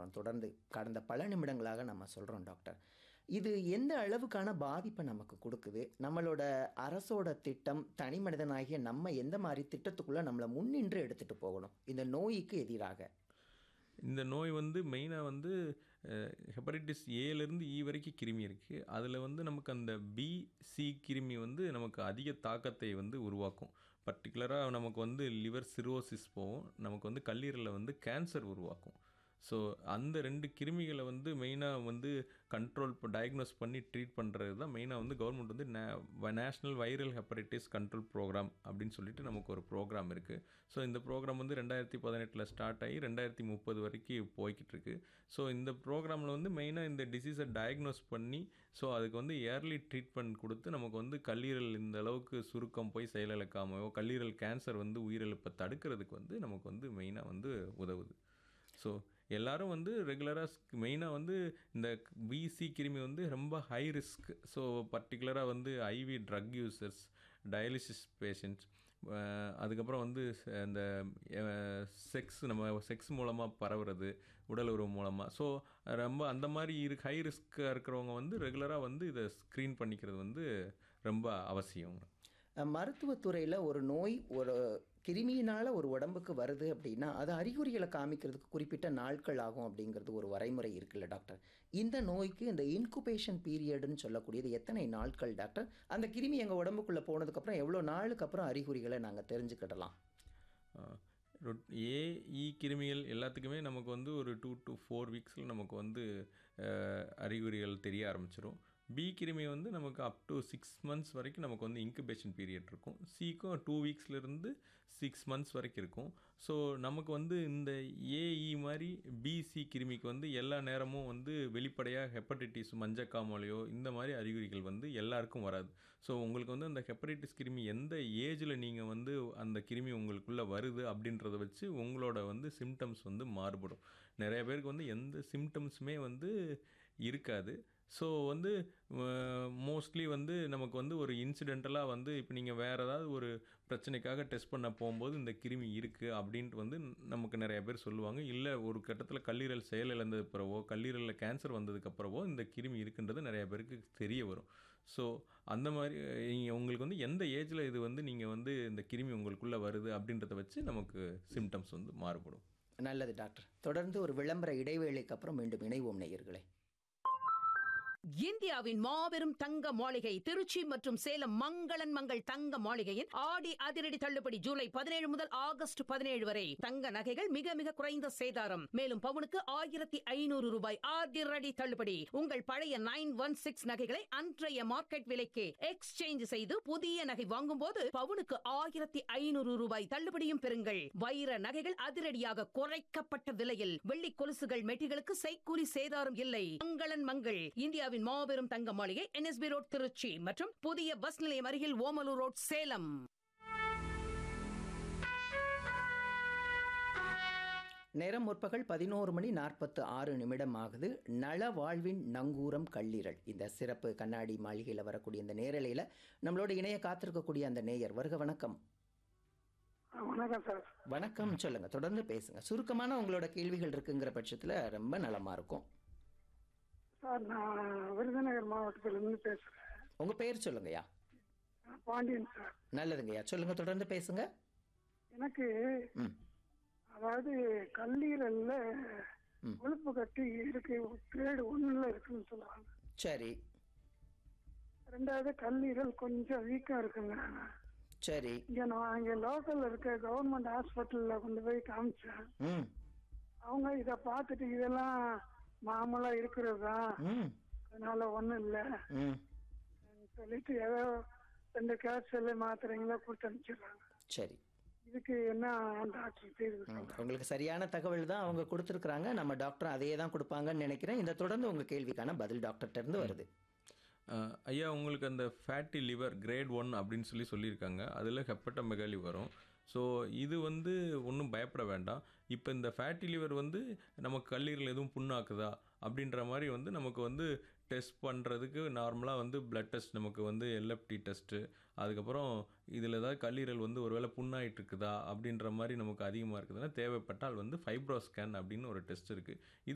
வர்றோம் தொடர்ந்து கடந்த பல நிமிடங்களாக நம்ம சொல்கிறோம் டாக்டர் இது எந்த அளவுக்கான பாதிப்பை நமக்கு கொடுக்குது நம்மளோட அரசோட திட்டம் தனி மனிதனாகிய நம்ம எந்த மாதிரி திட்டத்துக்குள்ளே நம்மளை முன்னின்று எடுத்துகிட்டு போகணும் இந்த நோய்க்கு எதிராக இந்த நோய் வந்து மெயினாக வந்து ஹெப்படைட்டிஸ் ஏலேருந்து இ வரைக்கும் கிருமி இருக்குது அதில் வந்து நமக்கு அந்த பி சி கிருமி வந்து நமக்கு அதிக தாக்கத்தை வந்து உருவாக்கும் பர்டிகுலராக நமக்கு வந்து லிவர் சிரோசிஸ் போகும் நமக்கு வந்து கல்லீரலில் வந்து கேன்சர் உருவாக்கும் ஸோ அந்த ரெண்டு கிருமிகளை வந்து மெயினாக வந்து கண்ட்ரோல் டயக்னோஸ் பண்ணி ட்ரீட் பண்ணுறது தான் மெயினாக வந்து கவர்மெண்ட் வந்து national viral hepatitis control programme அப்படின்னு சொல்லிட்டு நமக்கு ஒரு ப்ரோக்ராம் இருக்குது ஸோ இந்த ப்ரோக்ராம் வந்து ரெண்டாயிரத்தி பதினெட்டில் ஸ்டார்ட் ஆகி ரெண்டாயிரத்தி முப்பது வரைக்கும் போய்கிட்டு இருக்கு ஸோ இந்த ப்ரோக்ராமில் வந்து மெயினாக இந்த டிசீஸை டயக்னோஸ் பண்ணி ஸோ அதுக்கு வந்து இயர்லி ட்ரீட்மெண்ட் கொடுத்து நமக்கு வந்து கல்லீரல் இந்த அளவுக்கு சுருக்கம் போய் செயலிழக்காமையோ கல்லீரல் கேன்சர் வந்து உயிரிழப்பை தடுக்கிறதுக்கு வந்து நமக்கு வந்து மெயினாக வந்து உதவுது ஸோ எல்லாரும் வந்து ரெகுலராக மெயினாக வந்து இந்த பிசி கிருமி வந்து ரொம்ப ஹை ரிஸ்க் ஸோ பர்டிகுலராக வந்து IV drug users dialysis patients அதுக்கப்புறம் வந்து இந்த செக்ஸ் நம்ம செக்ஸ் மூலமாக பரவுறது உடல் உறவு மூலமாக ஸோ ரொம்ப அந்த மாதிரி இரு ஹை ரிஸ்க்காக இருக்கிறவங்க வந்து ரெகுலராக வந்து இதை ஸ்க்ரீன் பண்ணிக்கிறது வந்து ரொம்ப அவசியம் மருத்துவத்துறையில் ஒரு நோய் ஒரு கிருமியினால் ஒரு உடம்புக்கு வருது அப்படின்னா அது அறிகுறிகளை காமிக்கிறதுக்கு குறிப்பிட்ட நாட்கள் ஆகும் அப்படிங்கிறது ஒரு வரைமுறை இருக்குல்ல டாக்டர் இந்த நோய்க்கு இந்த இன்குபேஷன் பீரியடுன்னு சொல்லக்கூடியது எத்தனை நாட்கள் டாக்டர் அந்த கிருமி எங்கள் உடம்புக்குள்ளே போனதுக்கப்புறம் எவ்வளோ நாளுக்கு அப்புறம் அறிகுறிகளை நாங்கள் தெரிஞ்சுக்கிடலாம் ஏஇ கிருமிகள் எல்லாத்துக்குமே நமக்கு வந்து ஒரு டூ டு ஃபோர் வீக்ஸில் நமக்கு வந்து அறிகுறிகள் தெரிய ஆரம்பிச்சிடும் பி கிருமி வந்து நமக்கு அப் டு சிக்ஸ் மந்த்ஸ் வரைக்கும் நமக்கு வந்து இன்குபேஷன் பீரியட் இருக்கும் சிக்கும் டூ வீக்ஸ்லேருந்து சிக்ஸ் மந்த்ஸ் வரைக்கும் இருக்கும் ஸோ நமக்கு வந்து இந்த ஏஇ மாதிரி பிசி கிருமிக்கு வந்து எல்லா நேரமும் வந்து வெளிப்படையாக ஹெப்படைட்டிஸ் மஞ்சக்காமலையோ இந்த மாதிரி அறிகுறிகள் வந்து எல்லாருக்கும் வராது ஸோ உங்களுக்கு வந்து அந்த ஹெப்படைட்டிஸ் கிருமி எந்த ஏஜில் நீங்கள் வந்து அந்த கிருமி உங்களுக்குள்ளே வருது அப்படின்றத வச்சு உங்களோட வந்து சிம்டம்ஸ் வந்து மாறுபடும் நிறைய பேருக்கு வந்து எந்த சிம்டம்ஸுமே வந்து இருக்காது ஸோ வந்து மோஸ்ட்லி வந்து நமக்கு வந்து ஒரு இன்சிடென்டலாக வந்து இப்போ நீங்கள் வேறு ஏதாவது ஒரு பிரச்சனைக்காக டெஸ்ட் பண்ண போகும்போது இந்த கிருமி இருக்குது அப்படின்ட்டு வந்து நமக்கு நிறைய பேர் சொல்லுவாங்க இல்லை ஒரு கட்டத்தில் கல்லீரல் செயலிழந்தது பிறவோ கல்லீரலில் கேன்சர் வந்ததுக்கு அப்புறவோ இந்த கிருமி இருக்குன்றது நிறைய பேருக்கு தெரிய வரும் ஸோ அந்த மாதிரி உங்களுக்கு வந்து எந்த ஏஜில் இது வந்து நீங்கள் வந்து இந்த கிருமி உங்களுக்குள்ளே வருது அப்படின்றத வச்சு நமக்கு சிம்டம்ஸ் வந்து மாறுபடும் நல்லது டாக்டர் தொடர்ந்து ஒரு விளம்பர இடைவேளைக்கு அப்புறம் மீண்டும் இணைவோம் நேயர்களே இந்தியாவின் மாபெரும் தங்க மாளிகை திருச்சி மற்றும் சேலம் மங்களன் மங்கள் தங்க மாளிகையின் ஆடி அதிரடி தள்ளுபடி ஜூலை பதினேழு முதல் ஆகஸ்ட் பதினேழு வரை தங்க நகைகள் மிக மிக குறைந்த சேதாரம் மேலும் பவுனுக்கு ஆயிரத்தி ஐநூறு ரூபாய் அதிரடி தள்ளுபடி உங்கள் பழைய நைன் ஒன் சிக்ஸ் நகைகளை அன்றைய மார்க்கெட் விலைக்கு எக்ஸ்சேஞ்ச் செய்து புதிய நகை வாங்கும் போது பவுனுக்கு ஆயிரத்தி ஐநூறு ரூபாய் தள்ளுபடியும் பெறுங்கள் வைர நகைகள் அதிரடியாக குறைக்கப்பட்ட விலையில் வெள்ளி கொலுசுகள் மெட்டிகளுக்கு செய்கூலி சேதாரம் இல்லை மங்களன் மங்கள் இந்தியாவின் இந்தியாவின் மாபெரும் தங்க மாளிகை என்எஸ்பி ரோட் திருச்சி மற்றும் புதிய பஸ் நிலையம் அருகில் ஓமலூர் ரோட் சேலம் நேரம் முற்பகல் பதினோரு மணி நாற்பத்து ஆறு நிமிடம் ஆகுது நல வாழ்வின் நங்கூரம் கல்லீரல் இந்த சிறப்பு கண்ணாடி மாளிகையில் வரக்கூடிய இந்த நேரலையில் நம்மளோட இணைய காத்திருக்கக்கூடிய அந்த நேயர் வருக வணக்கம் வணக்கம் சார் வணக்கம் சொல்லுங்க தொடர்ந்து பேசுங்க சுருக்கமான உங்களோட கேள்விகள் இருக்குங்கிற பட்சத்தில் ரொம்ப நலமா இருக்கும் சார் நான் விருதுநகர் மாவட்டத்திலிருந்து பேசுறேன் உங்க பேர் சொல்லுங்கய்யா பாண்டியன் சார் நல்லதுங்கய்யா சொல்லுங்க தொடர்ந்து பேசுங்க எனக்கு ம் அதாவது கல்லீரல்ல ம். கொழுப்பு கட்டி இருக்கு கிரேடு ஒண்ணுல இருக்குன்னு சொல்லுவாங்க சரி ரெண்டாவது கல்லீரல் கொஞ்சம் வீக்கா இருக்குங்க சரி இங்க நான் இங்க லோக்கல்ல இருக்க கவர்மெண்ட் ஹாஸ்பிட்டல்ல கொண்டு போய் காமிச்சேன் ம் அவங்க இத பார்த்துட்டு இதெல்லாம் மாமூலா இருக்கிறதுதான் ம் அதனால ஒண்ணும் இல்ல ம் சொல்லிட்டு ஏதோ ரெண்டு கேப்சல் மாத்திரைங்களா கொடுத்து அனுப்பிச்சிடுறாங்க சரி இதுக்கு என்ன டாக்டர் தீர்வு ம், சொல்றாங்க? உங்களுக்கு சரியான தகவல் தான் அவங்க கொடுத்துருக்குறாங்க நம்ம டாக்டர் அதையே தான் கொடுப்பாங்கன்னு நினைக்கிறேன் இந்த தொடர்ந்து உங்கள் கேள்விக்கான பதில் டாக்டர்கிட்ட இருந்து வருது அஹ், ஐயா உங்களுக்கு அந்த ஃபேட்டி லிவர் கிரேட் ஒன் அப்படின்னு சொல்லி சொல்லியிருக்காங்க அதில் ஹெப்பட்டமெகாலி வரும் ஸோ இது வந்து ஒன்றும் பயப்பட வேண்டாம் இப்போ இந்த ஃபேட்டி லிவர் வந்து நமக்கு கல்லீரல் எதுவும் புண்ணாக்குதா அப்படின்ற மாதிரி வந்து நமக்கு வந்து டெஸ்ட் பண்ணுறதுக்கு நார்மலாக வந்து பிளட் டெஸ்ட் நமக்கு வந்து எல்எஃப்டி டெஸ்ட்டு அதுக்கப்புறம் இதில் ஏதாவது கல்லீரல் வந்து ஒருவேளை புண்ணாயிட்டு இருக்குதா அப்படின்ற மாதிரி நமக்கு அதிகமாக இருக்குதுன்னா தேவைப்பட்டால் வந்து ஃபைப்ரோ ஸ்கேன் அப்படின்னு ஒரு டெஸ்ட் இருக்குது இது